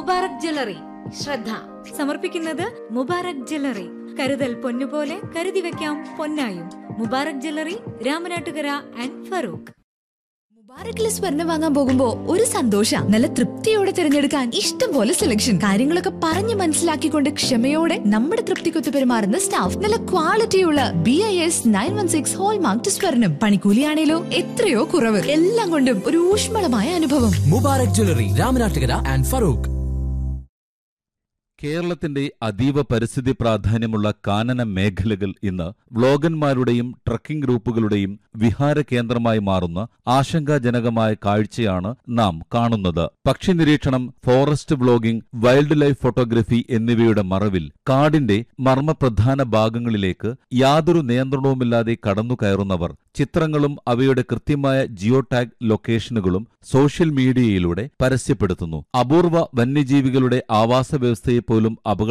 Mubarak jewellery ശ്രദ്ധ സമർപ്പിക്കുന്നത് Mubarak jewellery കരുതൽ പൊന്നുപോലെ കരുതി വെക്കാം പൊന്നായും മുബാറക് ജ്വല്ലറി രാമനാട്ടുകര ആൻഡ് ഫറൂഖ് മുബാറക്കിലെ സ്വർണം വാങ്ങാൻ പോകുമ്പോ ഒരു സന്തോഷ നല്ല തൃപ്തിയോടെ തിരഞ്ഞെടുക്കാൻ ഇഷ്ടം പോലെ സെലക്ഷൻ കാര്യങ്ങളൊക്കെ പറഞ്ഞു മനസ്സിലാക്കിക്കൊണ്ട് ക്ഷമയോടെ നമ്മുടെ തൃപ്തിക്കൊത്ത് പെരുമാറുന്ന സ്റ്റാഫ് നല്ല ക്വാളിറ്റിയുള്ള B I S nine one six hallmark സ്വർണം പണിക്കൂലിയാണേലോ എത്രയോ കുറവ് എല്ലാം കൊണ്ടും ഒരു ഊഷ്മളമായ അനുഭവം മുബാറക് ജ്വല്ലറി രാമനാട്ടുകര ആൻഡ് ഫറൂഖ് കേരളത്തിന്റെ അതീവ പരിസ്ഥിതി പ്രാധാന്യമുള്ള കാനന മേഖലകൾ ഇന്ന് വ്ളോഗന്മാരുടെയും ട്രക്കിംഗ് ഗ്രൂപ്പുകളുടെയും വിഹാര കേന്ദ്രമായി മാറുന്ന ആശങ്കാജനകമായ കാഴ്ചയാണ് നാം കാണുന്നത് പക്ഷി നിരീക്ഷണം forest vlogging wildlife photography എന്നിവയുടെ മറവിൽ കാടിന്റെ മർമ്മപ്രധാന ഭാഗങ്ങളിലേക്ക് യാതൊരു നിയന്ത്രണവുമില്ലാതെ കടന്നു കയറുന്നവർ ചിത്രങ്ങളും അവയുടെ കൃത്യമായ ജിയോ ടാഗ് ലൊക്കേഷനുകളും സോഷ്യൽ മീഡിയയിലൂടെ പരസ്യപ്പെടുത്തുന്നു അപൂർവ വന്യജീവികളുടെ ആവാസ വ്യവസ്ഥയെ പോലും അപകട